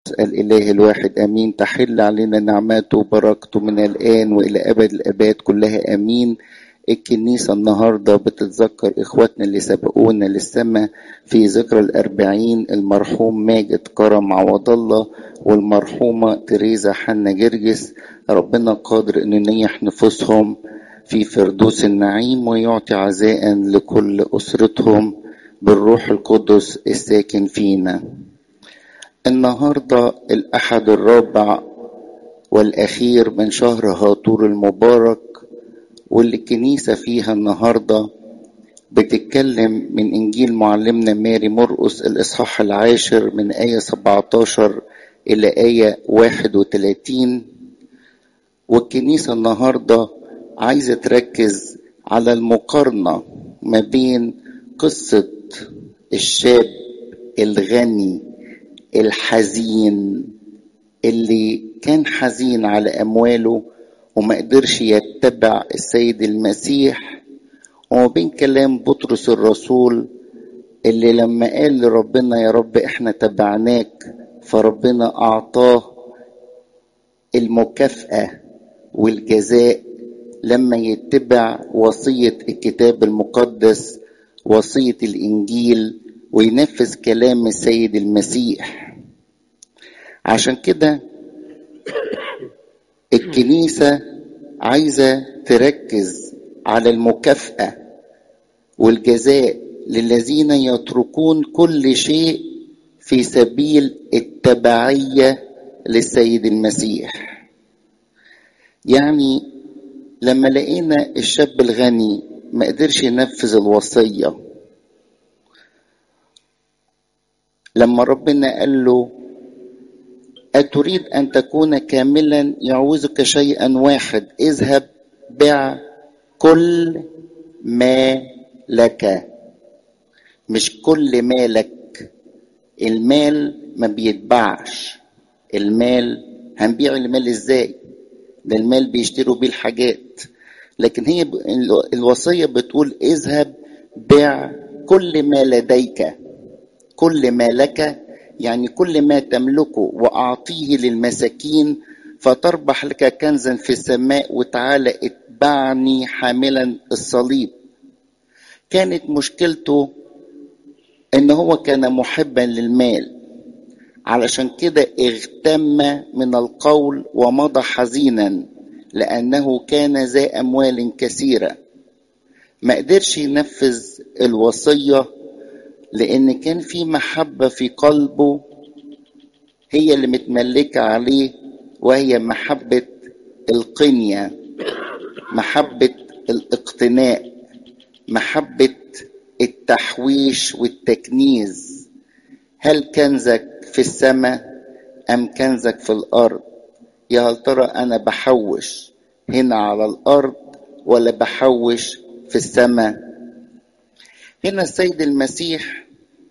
الإله الواحد أمين تحل علينا نعماته وبركته من الآن وإلى أبد الآباد كلها أمين الكنيسة النهاردة بتتذكر إخواتنا اللي سبقونا للسماء في ذكرى الأربعين المرحوم ماجد كرم عوض الله والمرحومة تريزا حنا جرجس ربنا قادر إنه ينيح نفوسهم في فردوس النعيم ويعطي عزاء لكل أسرتهم بالروح القدس الساكن فينا النهاردة الأحد الرابع والأخير من شهر هاطور المبارك واللي الكنيسة فيها النهاردة بتتكلم من إنجيل معلمنا ماري مرقس الإصحاح العاشر من آية 17 إلى آية 31 والكنيسة النهاردة عايزة تركز على المقارنة ما بين قصة الشاب الغني الحزين اللي كان حزين على أمواله وما قدرش يتبع السيد المسيح وما بين كلام بطرس الرسول اللي لما قال لربنا يا رب احنا تبعناك فربنا أعطاه المكافأة والجزاء لما يتبع وصية الكتاب المقدس وصية الإنجيل وينفذ كلام السيد المسيح عشان كده الكنيسة عايزة تركز على المكافأة والجزاء للذين يتركون كل شيء في سبيل التبعية للسيد المسيح يعني لما لقينا الشاب الغني ما قدرش ينفذ الوصية لما ربنا قال له أتريد أن تكون كاملا يعوزك شيئا واحد اذهب بع كل ما لك مش كل ما لك المال ما بيتباعش المال هنبيع المال ازاي ده المال بيشتروا بيه الحاجات لكن هي الوصية بتقول اذهب بع كل ما لديك كل ما لك يعني كل ما تملكه واعطيه للمساكين فتربح لك كنزا في السماء وتعالى اتبعني حاملا الصليب كانت مشكلته ان هو كان محبا للمال علشان كده اغتم من القول ومضى حزينا لانه كان ذا اموال كثيره ما قدرش ينفذ الوصيه لان كان في محبه في قلبه هي اللي متملكه عليه وهي محبه القنيه محبه الاقتناء محبه التحويش والتكنيز هل كنزك في السماء ام كنزك في الارض يا هل ترى انا بحوش هنا على الارض ولا بحوش في السماء هنا السيد المسيح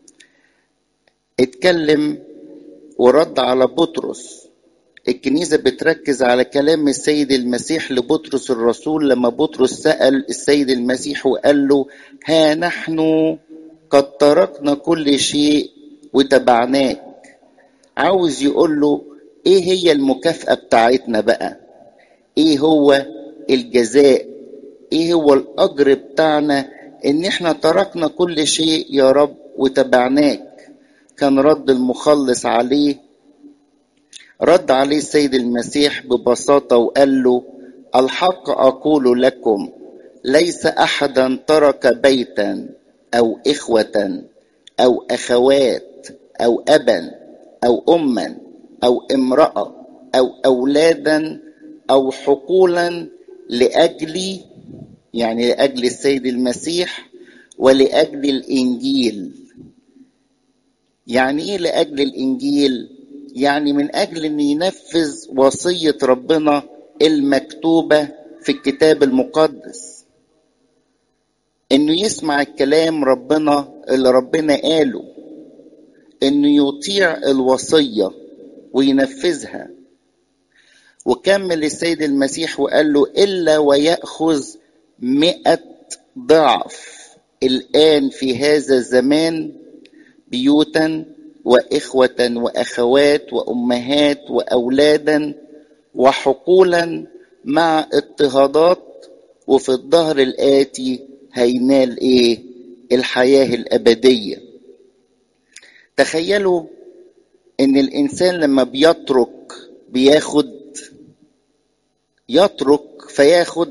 اتكلم ورد على بطرس الكنيسة بتركز على كلام السيد المسيح لبطرس الرسول لما بطرس سأل السيد المسيح وقال له ها نحن قد تركنا كل شيء وتبعناك عاوز يقول له ايه هي المكافأة بتاعتنا بقى ايه هو الجزاء ايه هو الاجر بتاعنا ان احنا تركنا كل شيء يا رب وتبعناك كان رد المخلص عليه رد عليه السيد المسيح ببساطة وقال له الحق أقول لكم ليس أحدا ترك بيتا أو إخوة أو أخوات أو أبا أو أما أو امرأة أو أولادا أو حقولا لأجلي يعني لأجل السيد المسيح ولأجل الإنجيل يعني إيه لأجل الإنجيل؟ يعني من أجل أن ينفذ وصية ربنا المكتوبة في الكتاب المقدس انه يسمع الكلام ربنا اللي ربنا قاله انه يطيع الوصية وينفذها وكمل السيد المسيح وقال له إلا ويأخذ مئة ضعف الآن في هذا الزمان بيوتا واخوه واخوات وامهات واولادا وحقولا مع اضطهادات وفي الظهر الاتي هينال ايه الحياه الابديه تخيلوا ان الانسان لما بيترك بياخد يترك فياخد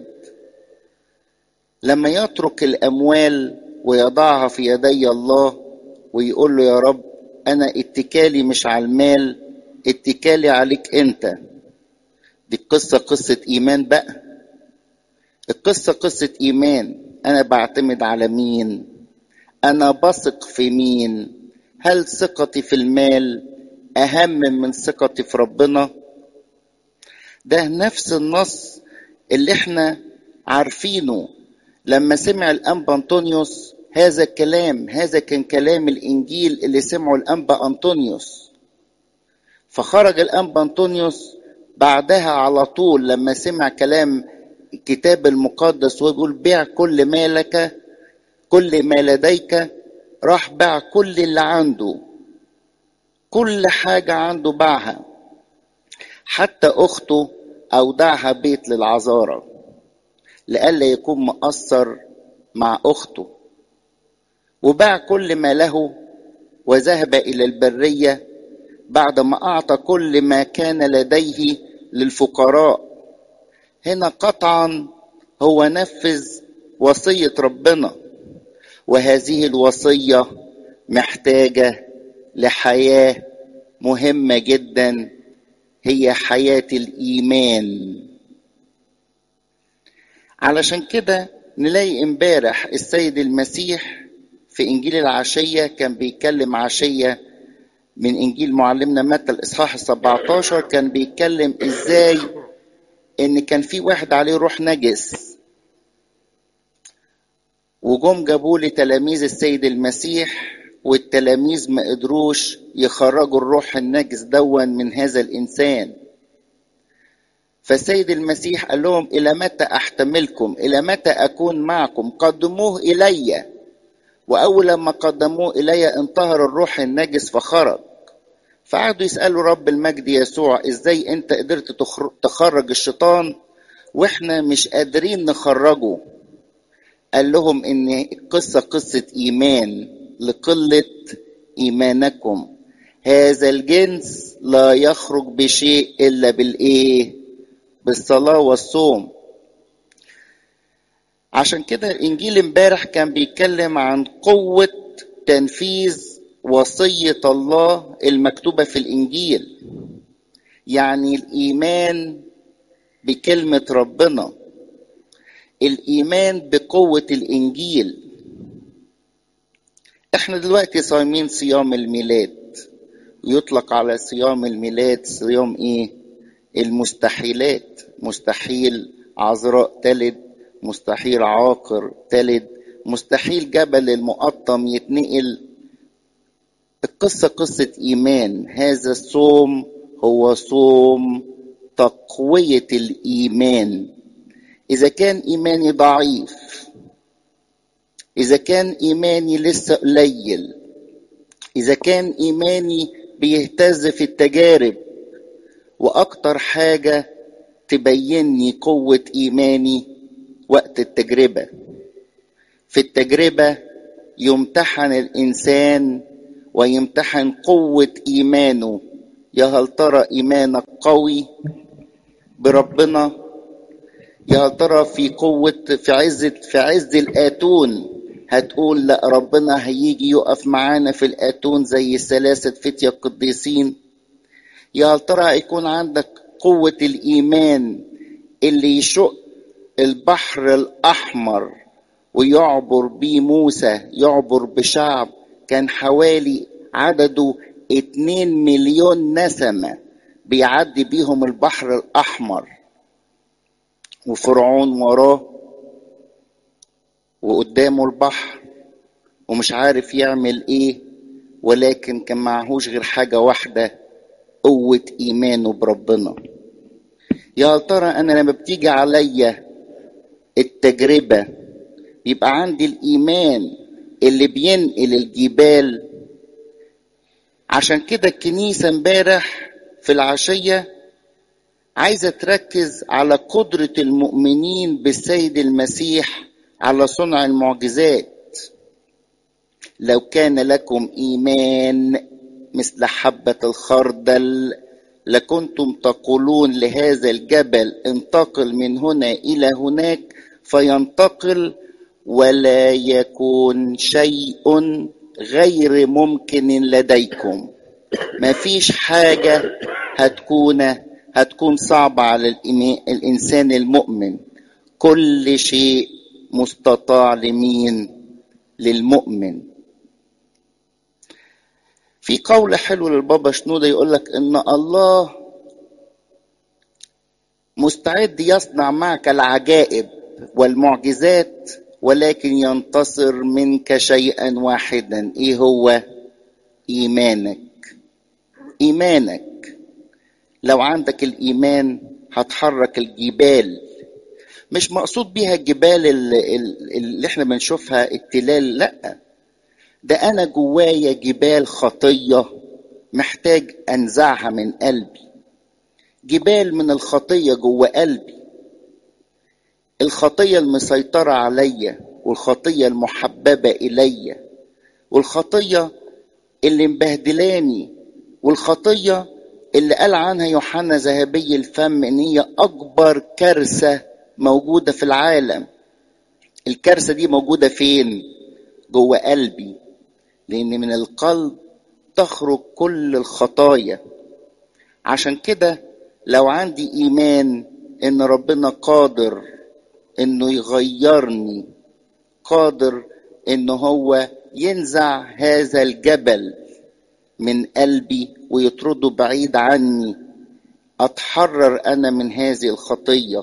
لما يترك الاموال ويضعها في يدي الله ويقول له يا رب انا اتكالي مش على المال اتكالي عليك انت دي القصة قصة ايمان بقى القصة قصة ايمان انا بعتمد على مين انا بثق في مين هل ثقتي في المال اهم من ثقتي في ربنا ده نفس النص اللي احنا عارفينه لما سمع الانبا انطونيوس هذا الكلام هذا كان كلام الانجيل اللي سمعه الانبا انطونيوس فخرج الانبا انطونيوس بعدها على طول لما سمع كلام الكتاب المقدس وهو بيقول بيع كل مالك كل ما لديك راح باع كل اللي عنده كل حاجة عنده باعها حتى أخته أودعها بيت للعذارى لئلا يكون مقصر مع أخته وباع كل ما له وذهب إلى البرية بعدما أعطى كل ما كان لديه للفقراء هنا قطعا هو نفذ وصية ربنا وهذه الوصية محتاجة لحياة مهمة جدا هي حياة الإيمان علشان كده نلاقي امبارح السيد المسيح في إنجيل العشية كان بيتكلم عشية من إنجيل معلمنا متى الإصحاح السبعتاشر كان بيتكلم إزاي إن كان في واحد عليه روح نجس وجم جابوا لي تلاميذ السيد المسيح والتلاميذ ما قدروش يخرجوا الروح النجس دون من هذا الإنسان فالسيد المسيح قال لهم إلى متى أحتملكم إلى متى أكون معكم قدموه إليّ وأول ما قدموه إلي انطهر الروح النجس فخرج فقعدوا يسألوا رب المجد يسوع إزاي أنت قدرت تخرج الشيطان وإحنا مش قادرين نخرجه قال لهم إن القصة قصة إيمان لقلة إيمانكم هذا الجنس لا يخرج بشيء إلا بالإيه بالصلاة والصوم عشان كده الانجيل امبارح كان بيتكلم عن قوه تنفيذ وصيه الله المكتوبه في الانجيل يعني الايمان بكلمه ربنا الايمان بقوه الانجيل احنا دلوقتي صايمين صيام الميلاد ويطلق على صيام الميلاد صيام ايه المستحيلات مستحيل عذراء تلد مستحيل عاقر تلد مستحيل جبل المقطم يتنقل القصة قصة إيمان هذا الصوم هو صوم تقوية الإيمان إذا كان إيماني ضعيف إذا كان إيماني لسه قليل إذا كان إيماني بيهتز في التجارب وأكتر حاجة تبيني قوة إيماني وقت التجربة في التجربة يمتحن الإنسان ويمتحن قوة إيمانه يا هل ترى إيمانك قوي بربنا يا هل ترى في قوة في عز في عز الآتون هتقول لا ربنا هيجي يقف معانا في الآتون زي الثلاثة فتية القديسين يا هل ترى هيكون عندك قوة الإيمان اللي يشق البحر الأحمر ويعبر بيه موسى يعبر بشعب كان حوالي عدده اتنين مليون نسمة بيعدي بيهم البحر الأحمر وفرعون وراه وقدامه البحر ومش عارف يعمل ايه ولكن كان معهوش غير حاجة واحدة قوة إيمانه بربنا يا ترى أنا لما بتيجي عليا التجربة يبقى عندي الإيمان اللي بينقل الجبال عشان كده الكنيسة امبارح في العشية عايزة تركز على قدرة المؤمنين بالسيد المسيح على صنع المعجزات لو كان لكم إيمان مثل حبة الخردل لكنتم تقولون لهذا الجبل انتقل من هنا إلى هناك فينتقل ولا يكون شيء غير ممكن لديكم ما فيش حاجة هتكون هتكون صعبة على الإنسان المؤمن كل شيء مستطاع لمين للمؤمن في قول حلو للبابا شنودة يقول لك إن الله مستعد يصنع معك العجائب والمعجزات ولكن ينتصر منك شيئا واحدا ايه هو ايمانك ايمانك لو عندك الايمان هتحرك الجبال مش مقصود بيها الجبال اللي, اللي احنا بنشوفها التلال لا ده انا جوايا جبال خطيه محتاج انزعها من قلبي جبال من الخطيه جوه قلبي الخطيه المسيطره عليا والخطيه المحببه الي والخطيه اللي مبهدلاني والخطيه اللي قال عنها يوحنا ذهبي الفم ان هي اكبر كارثه موجوده في العالم الكارثه دي موجوده فين جوه قلبي لان من القلب تخرج كل الخطايا عشان كده لو عندي ايمان ان ربنا قادر انه يغيرني قادر ان هو ينزع هذا الجبل من قلبي ويطرده بعيد عني اتحرر انا من هذه الخطيه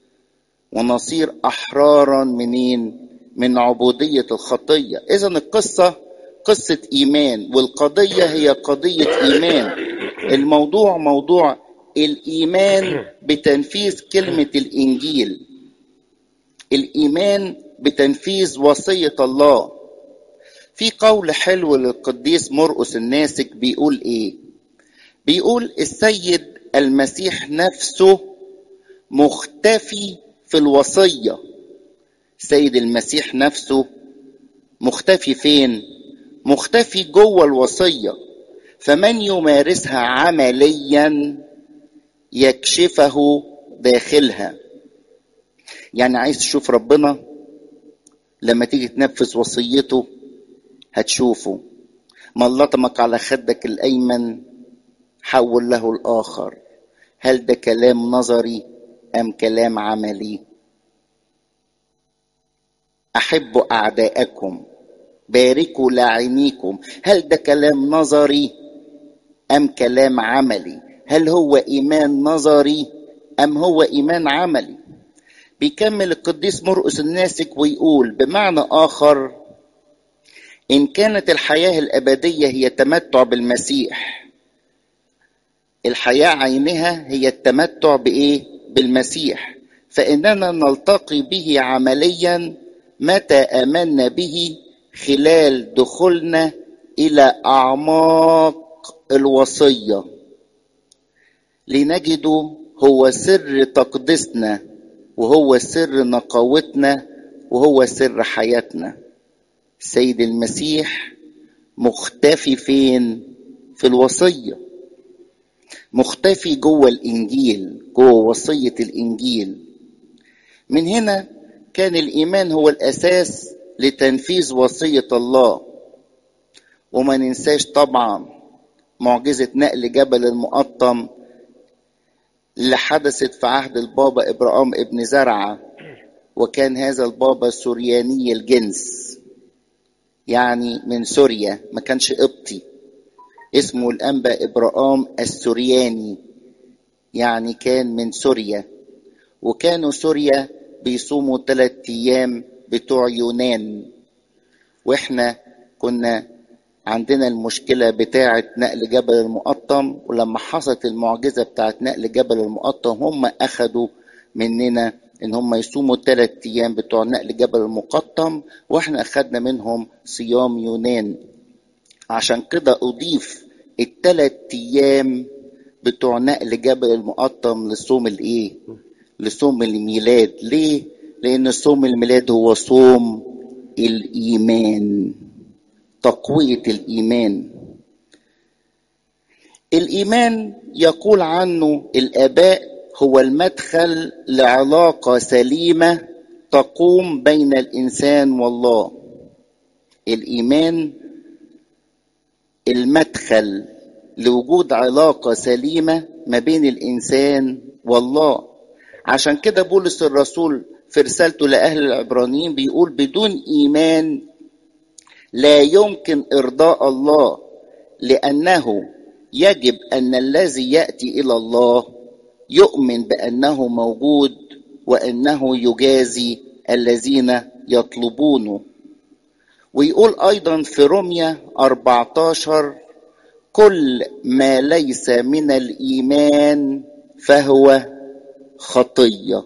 ونصير احرارا منين من عبوديه الخطيه اذا القصه قصه ايمان والقضيه هي قضيه ايمان الموضوع موضوع الايمان بتنفيذ كلمه الانجيل الايمان بتنفيذ وصيه الله في قول حلو للقديس مرقس الناسك بيقول ايه بيقول السيد المسيح نفسه مختفي في الوصيه سيد المسيح نفسه مختفي فين مختفي جوه الوصيه فمن يمارسها عمليا يكشفه داخلها يعني عايز تشوف ربنا لما تيجي تنفذ وصيته هتشوفه من لطمك على خدك الايمن حول له الاخر هل ده كلام نظري ام كلام عملي احبوا اعداءكم باركوا لاعنيكم هل ده كلام نظري ام كلام عملي هل هو ايمان نظري ام هو ايمان عملي بيكمل القديس مرقس الناسك ويقول بمعنى اخر ان كانت الحياه الابديه هي التمتع بالمسيح الحياه عينها هي التمتع بايه بالمسيح فاننا نلتقي به عمليا متى امنا به خلال دخولنا الى اعماق الوصيه لنجده هو سر تقديسنا وهو سر نقاوتنا وهو سر حياتنا السيد المسيح مختفي فين في الوصيه مختفي جوه الانجيل جوه وصيه الانجيل من هنا كان الايمان هو الاساس لتنفيذ وصيه الله وما ننساش طبعا معجزه نقل جبل المقطم اللي حدثت في عهد البابا ابراهام ابن زرعه وكان هذا البابا سورياني الجنس يعني من سوريا ما كانش قبطي اسمه الانبا ابراهام السورياني يعني كان من سوريا وكانوا سوريا بيصوموا ثلاث ايام بتوع يونان واحنا كنا عندنا المشكلة بتاعة نقل جبل المقطم ولما حصلت المعجزة بتاعة نقل جبل المقطم هم أخدوا مننا إن هم يصوموا ثلاث أيام بتوع نقل جبل المقطم وإحنا أخدنا منهم صيام يونان عشان كده أضيف التلات ايام بتوع نقل جبل المقطم لصوم الايه لصوم الميلاد ليه لان صوم الميلاد هو صوم الايمان تقويه الايمان الايمان يقول عنه الاباء هو المدخل لعلاقه سليمه تقوم بين الانسان والله الايمان المدخل لوجود علاقه سليمه ما بين الانسان والله عشان كده بولس الرسول في رسالته لاهل العبرانيين بيقول بدون ايمان لا يمكن ارضاء الله لانه يجب ان الذي ياتي الى الله يؤمن بانه موجود وانه يجازي الذين يطلبونه ويقول ايضا في روميا 14 كل ما ليس من الايمان فهو خطيه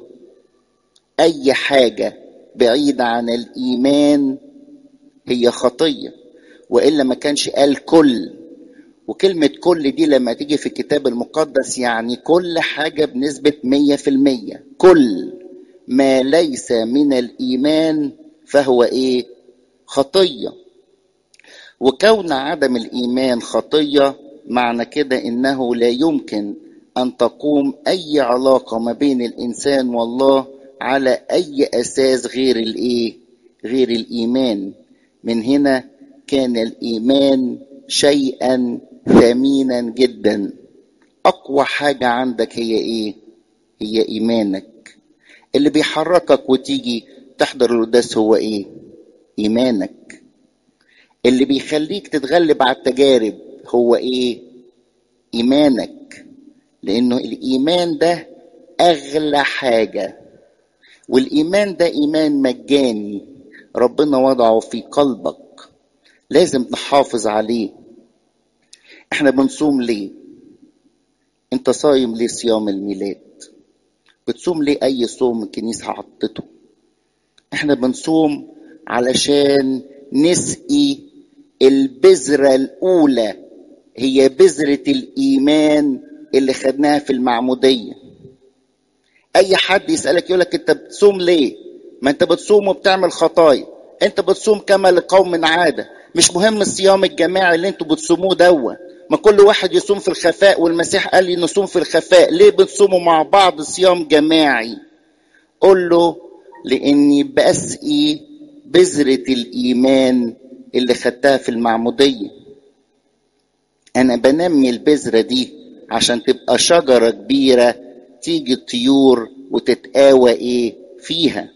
اي حاجه بعيده عن الايمان هي خطيه والا ما كانش قال كل وكلمة كل دي لما تيجي في الكتاب المقدس يعني كل حاجة بنسبة مية في المية كل ما ليس من الإيمان فهو إيه خطية وكون عدم الإيمان خطية معنى كده إنه لا يمكن أن تقوم أي علاقة ما بين الإنسان والله على أي أساس غير الإيه غير الإيمان من هنا كان الإيمان شيئا ثمينا جدا اقوى حاجه عندك هي ايه هي ايمانك اللي بيحركك وتيجي تحضر القداس هو ايه ايمانك اللي بيخليك تتغلب على التجارب هو ايه ايمانك لانه الايمان ده اغلى حاجه والايمان ده ايمان مجاني ربنا وضعه في قلبك لازم نحافظ عليه احنا بنصوم ليه انت صايم ليه صيام الميلاد بتصوم ليه اي صوم الكنيسه حطته احنا بنصوم علشان نسقي البذره الاولى هي بذره الايمان اللي خدناها في المعموديه اي حد يسالك يقولك انت بتصوم ليه ما انت بتصوم وبتعمل خطايا انت بتصوم كما لقوم عاده مش مهم الصيام الجماعي اللي انتوا بتصوموه دوا ما كل واحد يصوم في الخفاء والمسيح قال لي نصوم في الخفاء ليه بتصوموا مع بعض صيام جماعي قول له لاني بسقي بذرة الايمان اللي خدتها في المعمودية انا بنمي البذرة دي عشان تبقى شجرة كبيرة تيجي الطيور وتتقاوى ايه فيها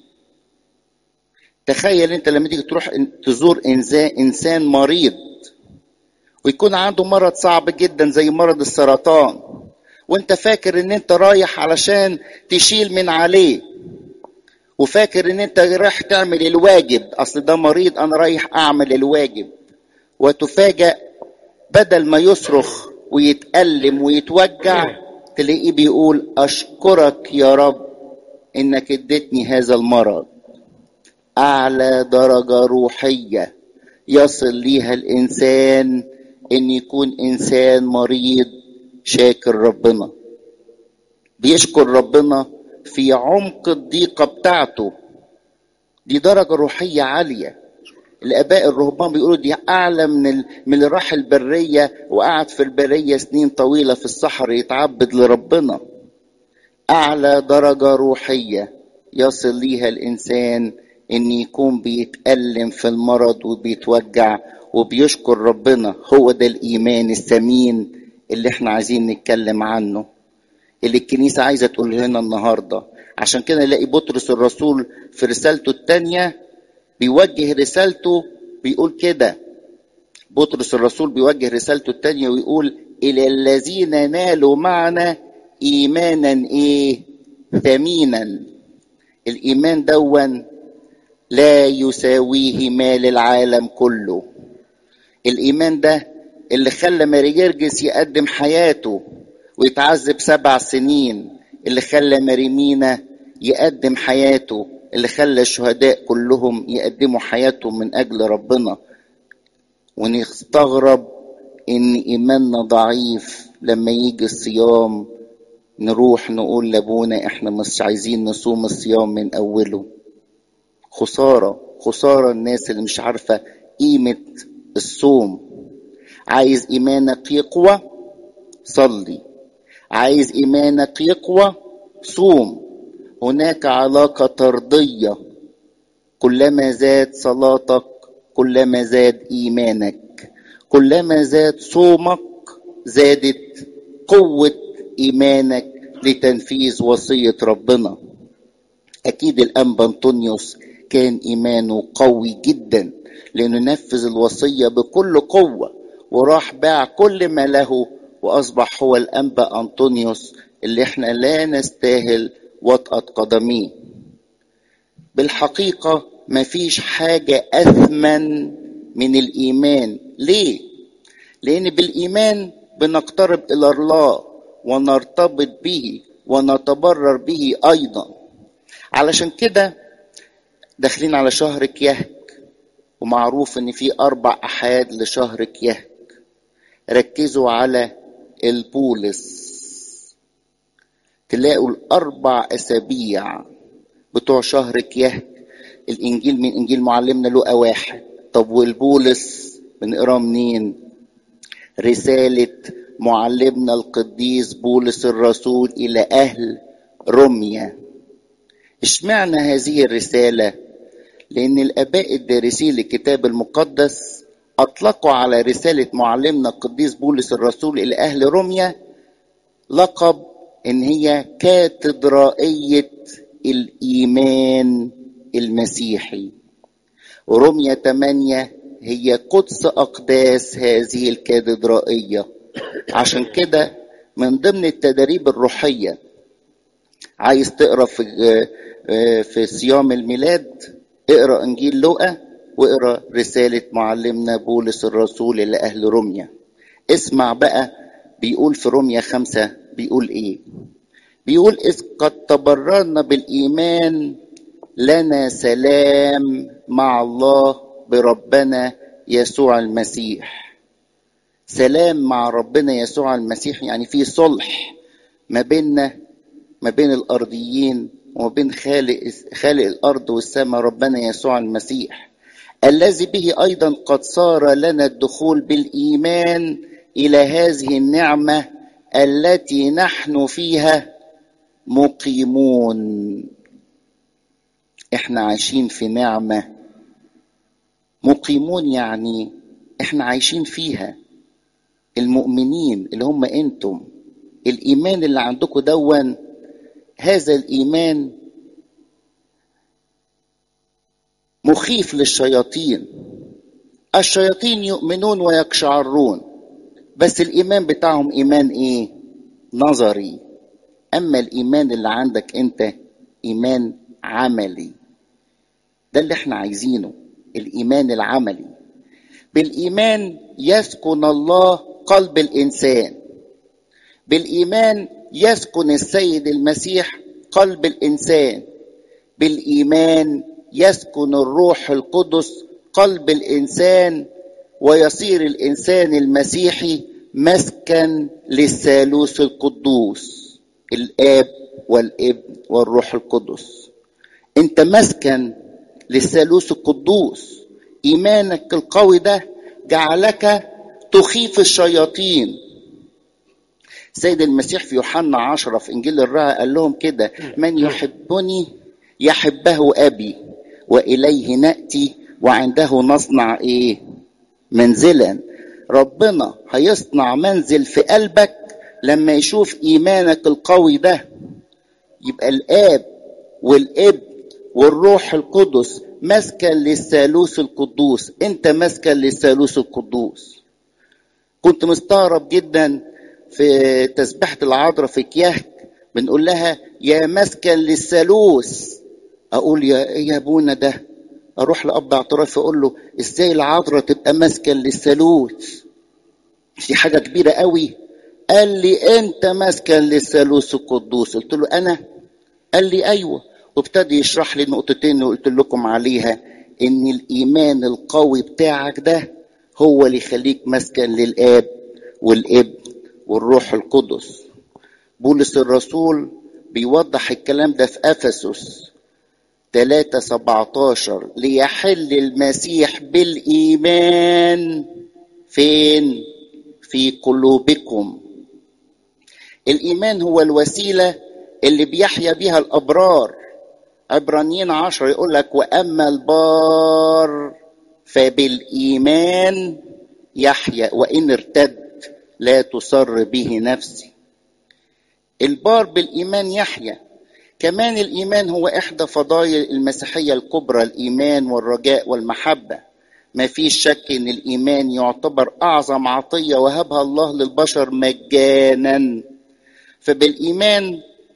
تخيل انت لما تيجي تروح تزور انسان مريض ويكون عنده مرض صعب جدا زي مرض السرطان وانت فاكر ان انت رايح علشان تشيل من عليه وفاكر ان انت رايح تعمل الواجب اصل ده مريض انا رايح اعمل الواجب وتفاجأ بدل ما يصرخ ويتألم ويتوجع تلاقيه بيقول اشكرك يا رب انك اديتني هذا المرض اعلى درجه روحيه يصل ليها الانسان ان يكون انسان مريض شاكر ربنا بيشكر ربنا في عمق الضيقه بتاعته دي درجه روحيه عاليه الاباء الرهبان بيقولوا دي اعلى من ال... من اللي راح البريه وقعد في البريه سنين طويله في الصحراء يتعبد لربنا اعلى درجه روحيه يصل ليها الانسان ان يكون بيتألم في المرض وبيتوجع وبيشكر ربنا هو ده الايمان الثمين اللي احنا عايزين نتكلم عنه اللي الكنيسة عايزة تقول لنا النهاردة عشان كده نلاقي بطرس الرسول في رسالته الثانية بيوجه رسالته بيقول كده بطرس الرسول بيوجه رسالته الثانية ويقول إلى الذين نالوا معنا إيمانا إيه ثمينا الإيمان دون لا يساويه مال العالم كله الإيمان ده اللي خلى ماري جرجس يقدم حياته ويتعذب سبع سنين اللي خلى ماريمينا يقدم حياته اللي خلى الشهداء كلهم يقدموا حياتهم من أجل ربنا ونستغرب ان ايماننا ضعيف لما يجي الصيام نروح نقول لابونا احنا مش عايزين نصوم الصيام من اوله خساره خساره الناس اللي مش عارفه قيمه الصوم عايز ايمانك يقوى صلي عايز ايمانك يقوى صوم هناك علاقه طرديه كلما زاد صلاتك كلما زاد ايمانك كلما زاد صومك زادت قوه ايمانك لتنفيذ وصيه ربنا اكيد الانبا انطونيوس كان ايمانه قوي جدا لانه نفذ الوصيه بكل قوه وراح باع كل ما له واصبح هو الانبا انطونيوس اللي احنا لا نستاهل وطأة قدميه بالحقيقة مفيش حاجة أثمن من الإيمان ليه؟ لأن بالإيمان بنقترب إلى الله ونرتبط به ونتبرر به أيضا علشان كده داخلين على شهر كيهك ومعروف ان في اربع احاد لشهر كيهك ركزوا على البولس تلاقوا الاربع اسابيع بتوع شهر كيهك الانجيل من انجيل معلمنا لقى واحد طب والبولس بنقراه منين رساله معلمنا القديس بولس الرسول الى اهل روميا اشمعنى هذه الرساله لان الاباء الدارسين للكتاب المقدس اطلقوا على رساله معلمنا القديس بولس الرسول الى اهل روميا لقب ان هي كاتدرائيه الايمان المسيحي وروميا 8 هي قدس اقداس هذه الكاتدرائيه عشان كده من ضمن التدريب الروحيه عايز تقرا في في صيام الميلاد اقرا انجيل لوقا واقرا رساله معلمنا بولس الرسول لاهل روميا اسمع بقى بيقول في روميا خمسة بيقول ايه بيقول اذ قد تبررنا بالايمان لنا سلام مع الله بربنا يسوع المسيح سلام مع ربنا يسوع المسيح يعني في صلح ما بيننا ما بين الارضيين وما بين خالق خالق الارض والسماء ربنا يسوع المسيح الذي به ايضا قد صار لنا الدخول بالايمان الى هذه النعمه التي نحن فيها مقيمون احنا عايشين في نعمه مقيمون يعني احنا عايشين فيها المؤمنين اللي هم انتم الايمان اللي عندكم دون هذا الايمان مخيف للشياطين الشياطين يؤمنون ويقشعرون بس الايمان بتاعهم ايمان ايه نظري اما الايمان اللي عندك انت ايمان عملي ده اللي احنا عايزينه الايمان العملي بالايمان يسكن الله قلب الانسان بالايمان يسكن السيد المسيح قلب الانسان بالايمان يسكن الروح القدس قلب الانسان ويصير الانسان المسيحي مسكن للثالوث القدوس الاب والابن والروح القدس انت مسكن للثالوث القدوس ايمانك القوي ده جعلك تخيف الشياطين سيد المسيح في يوحنا عشرة في إنجيل الرعى قال لهم كده من يحبني يحبه أبي وإليه نأتي وعنده نصنع إيه منزلا ربنا هيصنع منزل في قلبك لما يشوف إيمانك القوي ده يبقى الآب والابن والروح القدس مسكن للثالوث القدوس انت مسكن للثالوث القدوس كنت مستغرب جدا في تسبيحة العذراء في كيهك بنقول لها يا مسكن للثالوث اقول يا يا ابونا ده اروح لاب اعتراف اقول له ازاي العذراء تبقى مسكن للثالوث دي حاجه كبيره قوي قال لي انت مسكن للثالوث القدوس قلت له انا قال لي ايوه وابتدي يشرح لي النقطتين اللي قلت لكم عليها ان الايمان القوي بتاعك ده هو اللي يخليك مسكن للاب والابن والروح القدس بولس الرسول بيوضح الكلام ده في افسس 3 17 ليحل المسيح بالايمان فين في قلوبكم الايمان هو الوسيله اللي بيحيا بها الابرار عبرانيين عشر يقول لك واما البار فبالايمان يحيا وان ارتد لا تصر به نفسي البار بالايمان يحيا كمان الايمان هو احدى فضائل المسيحيه الكبرى الايمان والرجاء والمحبه ما فيش شك ان الايمان يعتبر اعظم عطيه وهبها الله للبشر مجانا فبالايمان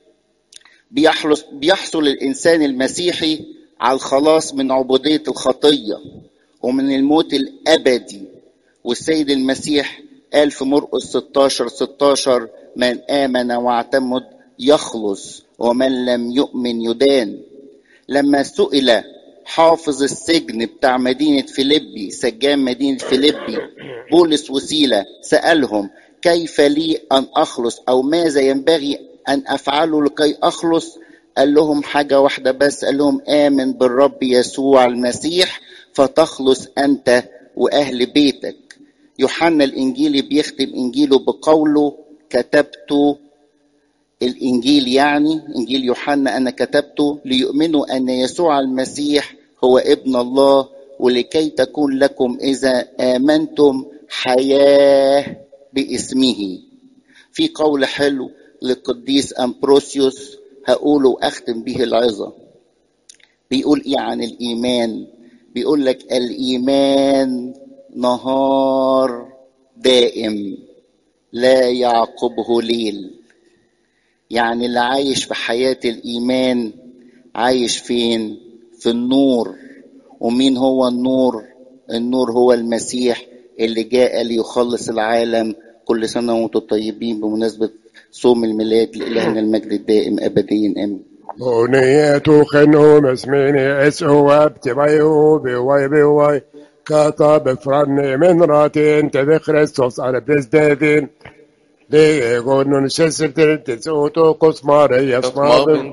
بيحصل بيحصل الانسان المسيحي على الخلاص من عبوديه الخطيه ومن الموت الابدي والسيد المسيح قال في مرقس 16 16 من امن واعتمد يخلص ومن لم يؤمن يدان لما سئل حافظ السجن بتاع مدينة فيليبي سجان مدينة فيليبي بولس وسيلة سألهم كيف لي أن أخلص أو ماذا ينبغي أن أفعله لكي أخلص قال لهم حاجة واحدة بس قال لهم آمن بالرب يسوع المسيح فتخلص أنت وأهل بيتك يوحنا الإنجيلي بيختم إنجيله بقوله كتبت الإنجيل يعني إنجيل يوحنا أنا كتبته ليؤمنوا أن يسوع المسيح هو ابن الله ولكي تكون لكم إذا آمنتم حياة باسمه في قول حلو للقديس أمبروسيوس هقوله وأختم به العظة بيقول إيه عن الإيمان بيقول لك الإيمان نهار دائم لا يعقبه ليل يعني اللي عايش في حياة الإيمان عايش فين؟ في النور ومين هو النور؟ النور هو المسيح اللي جاء ليخلص العالم كل سنة وانتم طيبين بمناسبة صوم الميلاد لإلهنا المجد الدائم أبديا آمين بنية خنو مسميني اسهو ابتبايو بواي بواي كتب فرني من راتين تبي خريستوس على بزدادين ليه يقولون شسر تلتسوتو قسمار يسمع